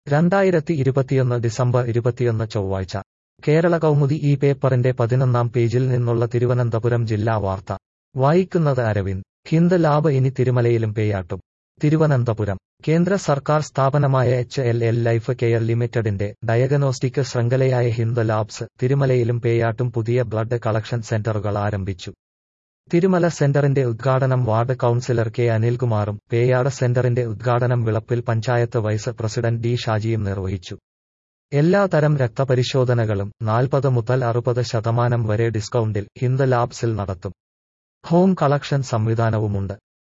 രണ്ടായിരത്തി ഇരുപത്തിയൊന്ന് ഡിസംബർ ഇരുപത്തിയൊന്ന് ചൊവ്വാഴ്ച കേരള കൗമുദി ഈ പേപ്പറിന്റെ പതിനൊന്നാം പേജിൽ നിന്നുള്ള തിരുവനന്തപുരം ജില്ലാ വാർത്ത വായിക്കുന്നത് അരവിന്ദ് ഹിന്ദ് ലാബ് ഇനി തിരുമലയിലും പേയാട്ടും തിരുവനന്തപുരം കേന്ദ്ര സർക്കാർ സ്ഥാപനമായ H L L life care ലിമിറ്റഡിന്റെ ഡയഗ്നോസ്റ്റിക് ശൃംഖലയായ ഹിന്ദ് ലാബ്സ് തിരുമലയിലും പേയാട്ടും പുതിയ ബ്ലഡ് കളക്ഷൻ സെന്ററുകൾ ആരംഭിച്ചു തിരുമല സെന്ററിന്റെ ഉദ്ഘാടനം വാർഡ് കൌൺസിലർ കെ അനിൽകുമാറും പേയാട് സെന്ററിന്റെ ഉദ്ഘാടനം Vilappil panchayat vice president D ഷാജിയും നിർവഹിച്ചു എല്ലാ തരം രക്തപരിശോധനകളും നാൽപ്പത് മുതൽ അറുപത് ശതമാനം വരെ ഡിസ്കൗണ്ടിൽ ഹിന്ദ് ലാബ്സിൽ നടത്തും ഹോം കളക്ഷൻ സംവിധാനവുമുണ്ട്